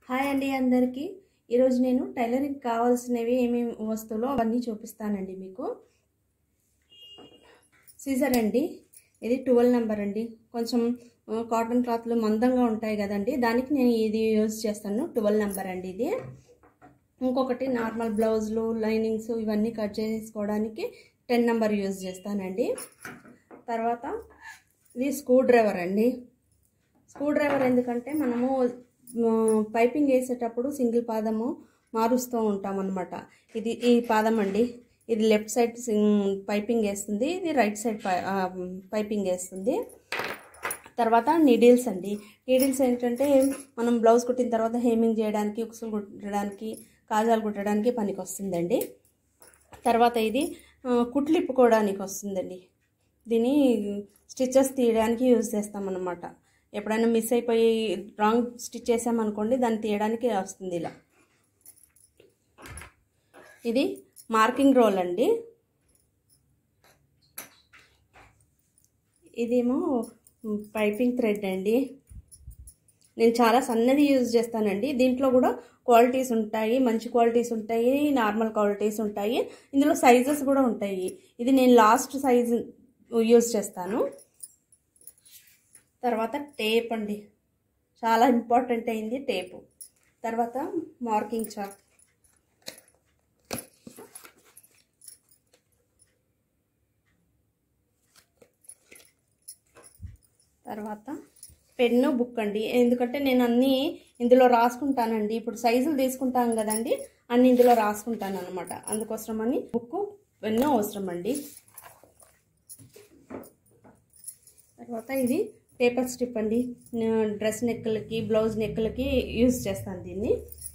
hi అండి అందరికీ ఈరోజు నేను టైలరింగ్ కావాల్సినవి ఏమేమి వస్తువులు అవన్నీ చూపిస్తానండి మీకు సీజర్ అండి ఇది ట్వెల్వ్ నెంబర్ అండి కొంచెం ఆ, కాటన్ క్లాత్లు మందంగా ఉంటాయి కదండి దానికి నేను ఇది యూజ్ చేస్తాను ట్వెల్వ్ నెంబర్ అండి ఇది ఇంకొకటి నార్మల్ బ్లౌజులు లైనింగ్స్ ఇవన్నీ కట్ చేసుకోవడానికి టెన్ నెంబర్ యూజ్ చేస్తానండి తర్వాత ఇది స్క్రూ డ్రైవర్ అండి స్క్రూ డ్రైవర్ ఎందుకంటే మనము ఆ, పైపింగ్ వేసేటప్పుడు సింగిల్ పాదము మారుస్తూ ఉంటాం అనమాట ఇది ఈ పాదం అండి ఇది లెఫ్ట్ సైడ్ సింగ్- పైపింగ్ వేస్తుంది ఇది రైట్ సైడ్ పై ఆ, పైపింగ్ వేస్తుంది తర్వాత నీడిల్స్ అండి నీడిల్స్ ఏంటంటే మనం బ్లౌజ్ కుట్టిన తర్వాత హేమింగ్ చేయడానికి ఉక్సులు కుట్టడానికి కాజాలు కుట్టడానికి పనికి వస్తుందండి తర్వాత ఇది ఆ, కుట్లు ఇప్పుకోవడానికి వస్తుందండి దీన్ని స్టిచెస్ తీయడానికి యూజ్ చేస్తామన్నమాట ఎప్పుడైనా మిస్ అయిపోయి రాంగ్ స్టిచ్ చేసామనుకోండి దాన్ని తీయడానికి వస్తుంది ఇలా ఇది మార్కింగ్ రోల్ అండి ఇదేమో పైపింగ్ థ్రెడ్ అండి నేను చాలా సన్నది యూజ్ చేస్తానండి దీంట్లో కూడా క్వాలిటీస్ ఉంటాయి మంచి క్వాలిటీస్ ఉంటాయి నార్మల్ క్వాలిటీస్ ఉంటాయి ఇందులో సైజెస్ కూడా ఉంటాయి ఇది నేను లాస్ట్ సైజ్ యూజ్ చేస్తాను తర్వాత టేప్ అండి చాలా ఇంపార్టెంట్ అయింది టేపు తర్వాత మార్కింగ్ చాక్ తర్వాత పెన్ను బుక్ అండి ఎందుకంటే నేను అన్నీ ఇందులో రాసుకుంటానండి ఇప్పుడు సైజులు తీసుకుంటాం కదండి అన్ని ఇందులో రాసుకుంటాను అనమాట అందుకోసమని బుక్ పెన్ను అవసరం అండి తర్వాత ఇది పేపర్ స్ట్రిప్ అండి డ్రెస్ నెక్కులకి బ్లౌజ్ నెక్కులకి యూజ్ చేస్తాను దీన్ని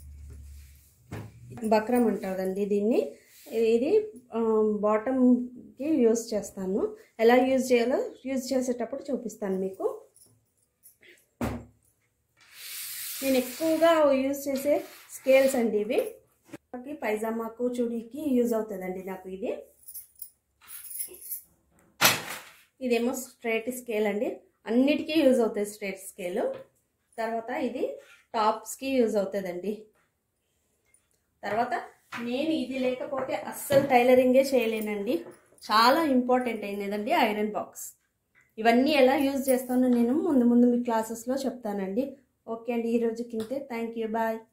బక్రం అంటారండి దీన్ని ఇది బాటమ్కి యూజ్ చేస్తాను ఎలా యూజ్ చేయాలో యూజ్ చేసేటప్పుడు చూపిస్తాను మీకు నేను ఎక్కువగా యూజ్ చేసే స్కేల్స్ అండి ఇవి పైజామాకు చుడీకి యూజ్ అవుతుందండి నాకు ఇది ఇదేమో స్ట్రైట్ స్కేల్ అండి అన్నిటికీ యూజ్ అవుతుంది స్ట్రైట్ స్కేల్ తర్వాత ఇది టాప్స్కి యూజ్ అవుతుందండి తర్వాత నేను ఇది లేకపోతే అస్సలు టైలరింగే చేయలేనండి చాలా ఇంపార్టెంట్ అయినదండి ఐరన్ బాక్స్ ఇవన్నీ ఎలా యూజ్ చేస్తానో నేను ముందు ముందు మీ క్లాసెస్లో చెప్తానండి ఓకే అండి ఈరోజుకి ఇంతే థ్యాంక్ యూ బాయ్